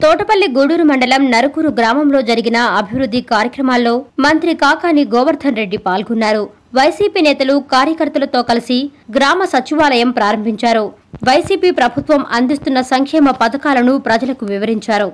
తోటపల్లి గూడూరు మండలం నరుకూరు గ్రామంలో జరిగిన అభివృద్ధి కార్యక్రమాల్లో మంత్రి కాకాని గోవర్ధన్ రెడ్డి పాల్గొన్నారు వైసీపీ నేతలు కార్యకర్తలతో కలిసి గ్రామ సచివాలయం ప్రారంభించారు వైసీపీ ప్రభుత్వం అందిస్తున్న సంక్షేమ పథకాలను ప్రజలకు వివరించారు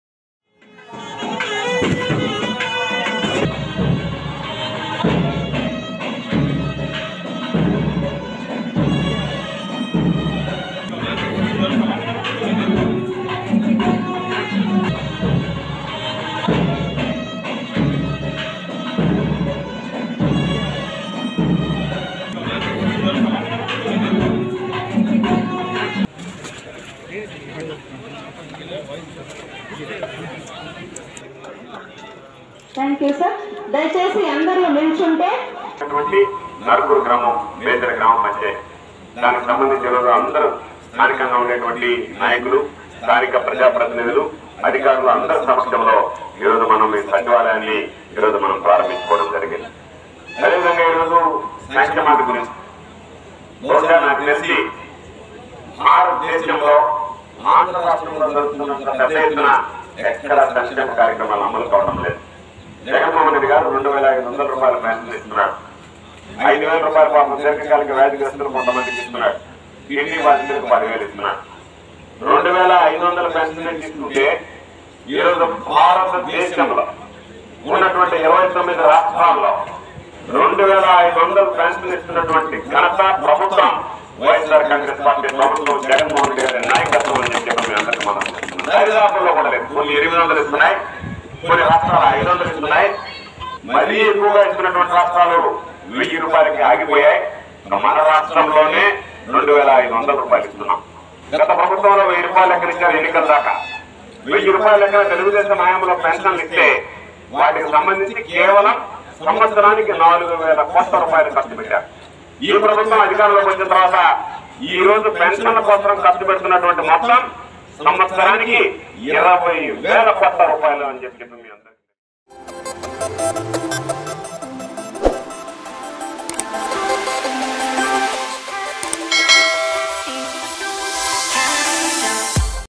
థ్యాంక్ యూ సార్ దయచేసి అందరూ నిల్చుంటే ఉన్నటువంటి నరుకూరు గ్రామం బేదర గ్రామ పంచాయతీ దానికి సంబంధించిన రోజు అందరూ స్థానికంగా ఉండేటువంటి నాయకులు స్థానిక ప్రజాప్రతినిధులు అధికారులు అందరి సమక్షంలో ఈరోజు మనం ఈ సచివాలయాన్ని ఈరోజు మనం ప్రారంభించుకోవడం జరిగింది అదేవిధంగా ఈరోజు సంక్షేమాన్ని గురించి బహుశా నాకు తెలిసి భారతదేశంలో ఆంధ్ర రాష్ట్రంలో జరుగుతున్నంత పెద్ద ఎత్తున ఎక్కడ సంక్షేమ కార్యక్రమాలు అమలు కావడం లేదు జగన్మోహన్ రెడ్డి గారు రెండు వేల ఐదు వందల రూపాయల పెన్షన్ ఇస్తున్నాడు ఐదు వేల రూపాయల పాపం దీర్ఘకాలిక వ్యాధిగ్రస్తులు కొంతమందికి ఇస్తున్నాడు కిడ్నీ బాధితులకు పదివేలు ఇస్తున్నాడు రెండు వేల ఐదు వందల పెన్షన్ తీసుకుంటే ఈరోజు భారతదేశంలో ఉన్నటువంటి ఇరవై తొమ్మిది రాష్ట్రాల్లో రెండు వేల ఐదు వందలు పెన్షన్ ఇస్తున్నటువంటి ఘనత ప్రభుత్వం వైఎస్ఆర్ కాంగ్రెస్ పార్టీ ప్రభుత్వం జగన్మోహన్ రెడ్డి గారి నాయకత్వం అని చెప్పి మీ అందరికీ మనం చెప్తున్నాం. దరిదాపుల్లో కూడా లేదు కొన్ని ఎనిమిది వందలు ఇస్తున్నాయి కొన్ని రాష్ట్రాలు ఐదు వందలు ఇస్తున్నాయి మరీ ఎక్కువగా ఇస్తున్నటువంటి రాష్ట్రాలు వెయ్యి రూపాయలకి ఆగిపోయాయి ఇంకా మన రాష్ట్రంలోనే రెండు వేల ఐదు వందల రూపాయలు ఇస్తున్నాం గత ప్రభుత్వంలో వెయ్యి రూపాయలు ఎక్కడిచ్చారు ఎన్నికల దాకా వెయ్యి రూపాయలు ఎక్కడ తెలుగుదేశం హయాంలో పెన్షన్లు ఇస్తే వాటికి సంబంధించి కేవలం సంవత్సరానికి నాలుగు వేల కోట్ల రూపాయలు ఖర్చు పెట్టారు ఈ ప్రభుత్వం అధికారంలోకి వచ్చిన తర్వాత ఈ రోజు పెన్షన్ల కోసం ఖర్చు పెడుతున్నటువంటి మొత్తం సంవత్సరానికి ఇరవై వేల కోట్ల రూపాయలు అని చెప్పి మీ అందరికీ